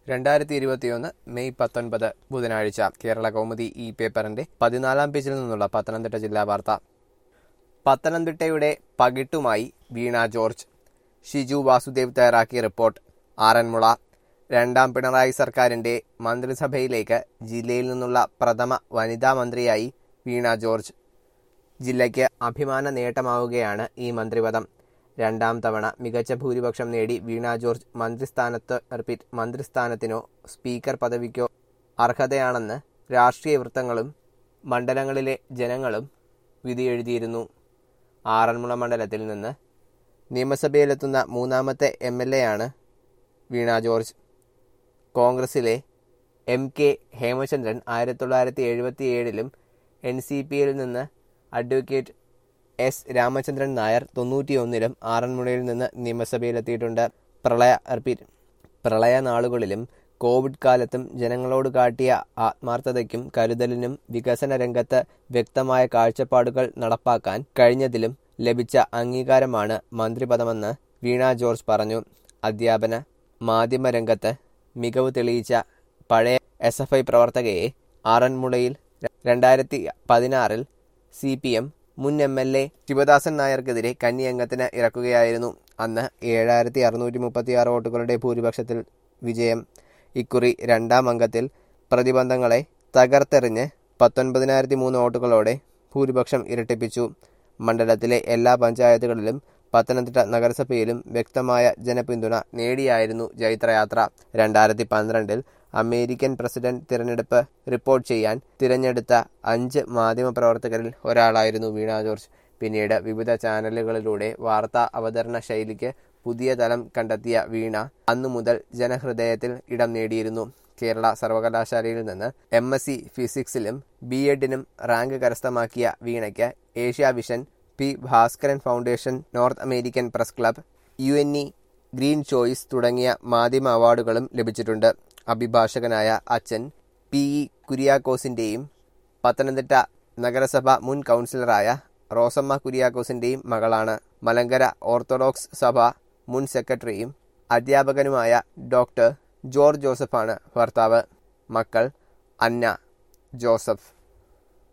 രണ്ടായിരത്തി ഇരുപത്തിയൊന്ന് മെയ് പത്തൊൻപത് ബുധനാഴ്ച കേരള കൗമുദി ഈ പേപ്പറിന്റെ പതിനാലാം പേജിൽ നിന്നുള്ള പത്തനംതിട്ട ജില്ലാ വാർത്ത പത്തനംതിട്ടയുടെ പകിട്ടുമായി വീണ ജോർജ് ഷിജു വാസുദേവ് തയ്യാറാക്കിയ റിപ്പോർട്ട് ആറന്മുള രണ്ടാം പിണറായി സർക്കാരിന്റെ മന്ത്രിസഭയിലേക്ക് ജില്ലയിൽ നിന്നുള്ള പ്രഥമ വനിതാ മന്ത്രിയായി വീണ ജോർജ് ജില്ലയ്ക്ക് അഭിമാന നേട്ടമാവുകയാണ് ഈ മന്ത്രിപദം രണ്ടാം തവണ മികച്ച ഭൂരിപക്ഷം നേടി വീണ ജോർജ് മന്ത്രിസ്ഥാനത്ത് റിപ്പീറ്റ് മന്ത്രിസ്ഥാനത്തിനോ സ്പീക്കർ പദവിക്കോ അർഹതയാണെന്ന് രാഷ്ട്രീയ വൃത്തങ്ങളും മണ്ഡലങ്ങളിലെ ജനങ്ങളും വിധിയെഴുതിയിരുന്നു ആറന്മുള മണ്ഡലത്തിൽ നിന്ന് നിയമസഭയിലെത്തുന്ന മൂന്നാമത്തെ എം എൽ എ ആണ് വീണ ജോർജ് കോൺഗ്രസിലെ എം കെ ഹേമചന്ദ്രൻ ആയിരത്തി തൊള്ളായിരത്തി എഴുപത്തി ഏഴിലും എൻ സി പിയിൽ നിന്ന് അഡ്വക്കേറ്റ് എസ് രാമചന്ദ്രൻ നായർ തൊണ്ണൂറ്റിയൊന്നിലും ആറന്മുളയിൽ നിന്ന് നിയമസഭയിലെത്തിയിട്ടുണ്ട് പ്രളയ റിപ്പീറ്റ് പ്രളയ നാളുകളിലും കോവിഡ് കാലത്തും ജനങ്ങളോട് കാട്ടിയ ആത്മാർത്ഥതയ്ക്കും കരുതലിനും വികസന രംഗത്ത് വ്യക്തമായ കാഴ്ചപ്പാടുകൾ നടപ്പാക്കാൻ കഴിഞ്ഞതിലും ലഭിച്ച അംഗീകാരമാണ് മന്ത്രിപദമെന്ന് വീണ ജോർജ് പറഞ്ഞു അധ്യാപന മാധ്യമരംഗത്ത് മികവ് തെളിയിച്ച പഴയ എസ് എഫ് ഐ പ്രവർത്തകയെ ആറന്മുളയിൽ രണ്ടായിരത്തി പതിനാറിൽ സി പി എം മുൻ എം എൽ എ ശിവദാസൻ നായർക്കെതിരെ കന്നിയംഗത്തിന് ഇറക്കുകയായിരുന്നു അന്ന് ഏഴായിരത്തി അറുന്നൂറ്റി മുപ്പത്തിയാറ് വോട്ടുകളുടെ ഭൂരിപക്ഷത്തിൽ വിജയം ഇക്കുറി രണ്ടാം അംഗത്തിൽ പ്രതിബന്ധങ്ങളെ തകർത്തെറിഞ്ഞ് പത്തൊൻപതിനായിരത്തി മൂന്ന് വോട്ടുകളോടെ ഭൂരിപക്ഷം ഇരട്ടിപ്പിച്ചു മണ്ഡലത്തിലെ എല്ലാ പഞ്ചായത്തുകളിലും പത്തനംതിട്ട നഗരസഭയിലും വ്യക്തമായ ജനപിന്തുണ നേടിയായിരുന്നു ജൈത്രയാത്ര രണ്ടായിരത്തി പന്ത്രണ്ടിൽ അമേരിക്കൻ പ്രസിഡന്റ് തിരഞ്ഞെടുപ്പ് റിപ്പോർട്ട് ചെയ്യാൻ തിരഞ്ഞെടുത്ത അഞ്ച് മാധ്യമപ്രവർത്തകരിൽ ഒരാളായിരുന്നു വീണ ജോർജ് പിന്നീട് വിവിധ ചാനലുകളിലൂടെ വാർത്താ അവതരണ ശൈലിക്ക് പുതിയ തലം കണ്ടെത്തിയ വീണ അന്നു മുതൽ ജനഹൃദയത്തിൽ ഇടം നേടിയിരുന്നു കേരള സർവകലാശാലയിൽ നിന്ന് എം എസ് സി ഫിസിക്സിലും ബി എഡിനും റാങ്ക് കരസ്ഥമാക്കിയ വീണയ്ക്ക് Asia vision P Bhaskaran foundation North American press club U N E green choice തുടങ്ങിയ മാധ്യമ അവാർഡുകളും ലഭിച്ചിട്ടുണ്ട് അഭിഭാഷകനായ അച്ഛൻ പി ഇ കുര്യാക്കോസിന്റെയും പത്തനംതിട്ട നഗരസഭ മുൻ കൗൺസിലറായ റോസമ്മ കുര്യാക്കോസിന്റെയും മകളാണ് മലങ്കര ഓർത്തഡോക്സ് സഭ മുൻ സെക്രട്ടറിയും അധ്യാപകനുമായ ഡോക്ടർ ജോർജ് ജോസഫാണ് ഭർത്താവ് മക്കൾ അന്ന ജോസഫ്